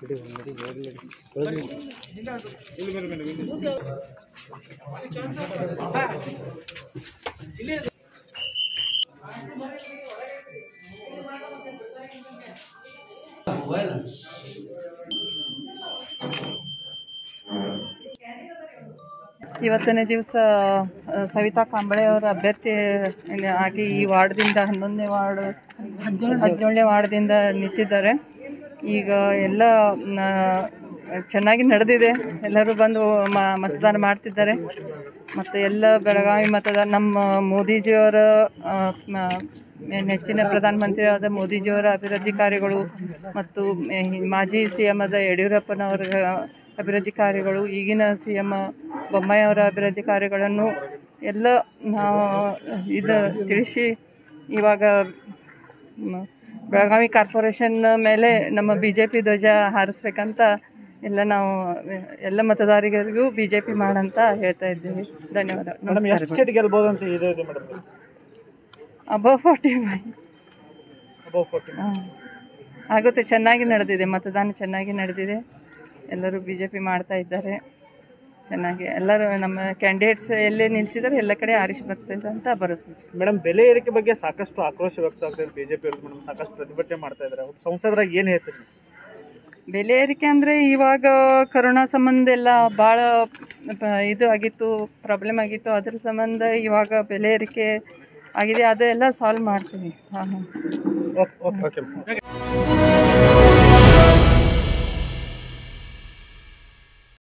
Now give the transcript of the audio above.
ಇವತ್ತನೇ ದಿವಸ ಆ, ಸವಿತಾ ಕಾಂಬಳೆ ಅವರ ಅಭ್ಯರ್ಥಿ ಆಗಿ ಈ ವಾರ್ಡ್ದಿಂದ ಹನ್ನೊಂದನೇ ವಾರ್ಡ್ ಹದಿನೇಳನೇ ವಾರ್ಡ್ದಿಂದ ನಿಂತಿದ್ದಾರೆ ಈಗ ಎಲ್ಲ ನ, ಚೆನ್ನಾಗಿ ನಡೆದಿದೆ ಎಲ್ಲರೂ ಬಂದು ಮ- ಮತದಾನ ಮಾಡ್ತಿದ್ದಾರೆ ಮತ್ತು ಎಲ್ಲ ಬೆಳಗಾವಿ ಮತದಾನ ನಮ್ಮ ಮೋದಿಜಿಯವರ ಆ, ಮ- ನೆಚ್ಚಿನ ಪ್ರಧಾನಮಂತ್ರಿಯಾದ ಮೋದಿಜಿಯವರ ಅಭಿವೃದ್ಧಿ ಕಾರ್ಯಗಳು ಮತ್ತು ಮೆ- ಮಾಜಿ ಸಿ ಎಮ್ ಆದ ಯಡಿಯೂರಪ್ಪನವರ ಅಭಿವೃದ್ಧಿ ಕಾರ್ಯಗಳು ಈಗಿನ ಸಿ ಎಮ್ ಬೊಮ್ಮಾಯಿ ಅವರ ಅಭಿವೃದ್ಧಿ ಕಾರ್ಯಗಳನ್ನು ಎಲ್ಲ ನಾವು ಇದು ತಿಳಿಸಿ ಇವಾಗ ಮ- ಬೆಳಗಾವಿ ಕಾರ್ಪೊರೇಷನ್ ಮೇಲೆ ನಮ್ಮ ಬಿ ಜೆ ಪಿ ಧ್ವಜ ಹಾರಿಸ್ಬೇಕಂತ ಎಲ್ಲ ನಾವು ಎಲ್ಲ ಮತದಾರರಿಗೂ ಬಿ ಜೆ ಪಿ ಮಾಡಂತ ಹೇಳ್ತಾ ಇದ್ದೀವಿ ಧನ್ಯವಾದ ಮೇಡಮ್ ಎಷ್ಟು ಸೀಟ್ ಗೆಲ್ಬೋದು ಅಂತ ಇದೆ ಇದೆ madam above forty above forty ಆಗುತ್ತೆ ಚೆನ್ನಾಗಿ ನಡೆದಿದೆ ಮತದಾನ ಚೆನ್ನಾಗಿ ನಡೆದಿದೆ ಎಲ್ಲರೂ ಬಿ ಜೆ ಪಿ ಮಾಡ್ತಾ ಇದ್ದಾರೆ ಚೆನ್ನಾಗಿ ಎಲ್ಲರೂ ನಮ್ಮ ಕ್ಯಾಂಡಿಡೇಟ್ಸ್ ಎಲ್ಲೇ ನಿಲ್ಲಿಸಿದ್ದಾರೆ ಎಲ್ಲ ಕಡೆ ಆರಿಸಿ ಬರ್ತಿದೆ ಅಂತ ಭರವಸೆ ಮೇಡಮ್ ಬೆಲೆ ಏರಿಕೆ ಬಗ್ಗೆ ಸಾಕಷ್ಟು ಆಕ್ರೋಶ ವ್ಯಕ್ತ ಆಗ್ತದೆ ಬಿಜೆಪಿ ಅವರು ಮೇಡಮ್ ಸಾಕಷ್ಟು ಪ್ರತಿಭಟನೆ ಮಾಡ್ತಾ ಇದ್ದಾರೆ ಸಂಸದರಾಗ ಏನು ಹೇಳ್ತೀರಿ ಬೆಲೆ ಏರಿಕೆ ಅಂದರೆ ಇವಾಗ ಕರೋನಾ ಸಂಬಂಧ ಎಲ್ಲ ಭಾಳ ಇದು ಆಗಿತ್ತು ಪ್ರಾಬ್ಲಮ್ ಆಗಿತ್ತು ಅದ್ರ ಸಂಬಂಧ ಇವಾಗ ಬೆಲೆ ಏರಿಕೆ ಆಗಿದೆ ಅದೆಲ್ಲ ಸಾಲ್ವ್ ಮಾಡ್ತೀವಿ ಹಾಂ ಹಾಂ ಓಕೆ ಓಕೆ ಓಕೆ